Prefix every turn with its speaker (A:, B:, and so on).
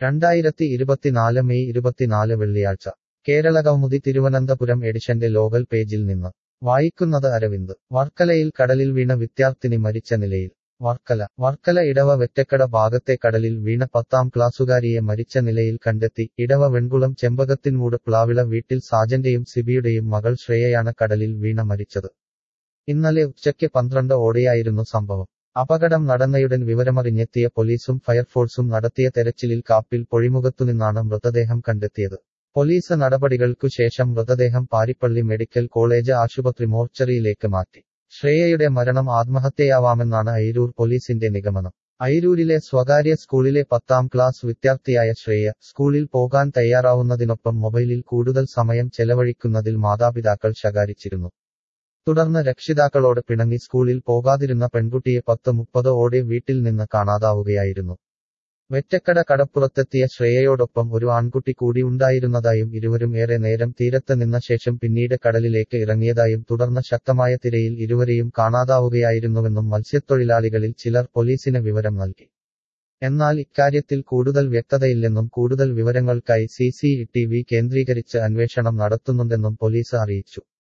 A: രണ്ടായിരത്തി ഇരുപത്തിനാല് മെയ് ഇരുപത്തിനാല് വെള്ളിയാഴ്ച കേരള കൗമുദി തിരുവനന്തപുരം എഡിഷന്റെ ലോകൽ പേജിൽ നിന്ന് വായിക്കുന്നത് അരവിന്ദ് വർക്കലയിൽ കടലിൽ വീണ വിദ്യാർത്ഥിനി മരിച്ച നിലയിൽ വർക്കല വർക്കല ഇടവ വെറ്റക്കട ഭാഗത്തെ കടലിൽ വീണ പത്താം ക്ലാസ്സുകാരിയെ മരിച്ച നിലയിൽ കണ്ടെത്തി ഇടവ വെൺകുളം ചെമ്പകത്തിൻമൂട് പ്ലാവിള വീട്ടിൽ സാജന്റെയും സിബിയുടെയും മകൾ ശ്രേയയാണ് കടലിൽ വീണ മരിച്ചത് ഇന്നലെ ഉച്ചയ്ക്ക് പന്ത്രണ്ട് ഓടെയായിരുന്നു സംഭവം അപകടം നടന്നയുടൻ വിവരമറിഞ്ഞെത്തിയ പോലീസും ഫയർഫോഴ്സും നടത്തിയ തെരച്ചിലിൽ കാപ്പിൽ പൊഴിമുഖത്തുനിന്നാണ് മൃതദേഹം കണ്ടെത്തിയത് പോലീസ് നടപടികൾക്കു ശേഷം മൃതദേഹം പാരിപ്പള്ളി മെഡിക്കൽ കോളേജ് ആശുപത്രി മോർച്ചറിയിലേക്ക് മാറ്റി ശ്രേയയുടെ മരണം ആത്മഹത്യയാവാമെന്നാണ് ഐരൂർ പോലീസിന്റെ നിഗമനം ഐരൂരിലെ സ്വകാര്യ സ്കൂളിലെ പത്താം ക്ലാസ് വിദ്യാർത്ഥിയായ ശ്രേയ സ്കൂളിൽ പോകാൻ തയ്യാറാവുന്നതിനൊപ്പം മൊബൈലിൽ കൂടുതൽ സമയം ചെലവഴിക്കുന്നതിൽ മാതാപിതാക്കൾ ശകാരിച്ചിരുന്നു തുടർന്ന് രക്ഷിതാക്കളോട് പിണങ്ങി സ്കൂളിൽ പോകാതിരുന്ന പെൺകുട്ടിയെ പത്ത് മുപ്പത് ഓടെ വീട്ടിൽ നിന്ന് കാണാതാവുകയായിരുന്നു വെറ്റക്കട കടപ്പുറത്തെത്തിയ ശ്രേയയോടൊപ്പം ഒരു ആൺകുട്ടി കൂടി ഉണ്ടായിരുന്നതായും ഇരുവരും ഏറെ നേരം തീരത്ത് നിന്ന ശേഷം പിന്നീട് കടലിലേക്ക് ഇറങ്ങിയതായും തുടർന്ന് ശക്തമായ തിരയിൽ ഇരുവരെയും കാണാതാവുകയായിരുന്നുവെന്നും മത്സ്യത്തൊഴിലാളികളിൽ ചിലർ പോലീസിന് വിവരം നൽകി എന്നാൽ ഇക്കാര്യത്തിൽ കൂടുതൽ വ്യക്തതയില്ലെന്നും കൂടുതൽ വിവരങ്ങൾക്കായി സി സി ടി വി കേന്ദ്രീകരിച്ച് അന്വേഷണം നടത്തുന്നുണ്ടെന്നും പോലീസ് അറിയിച്ചു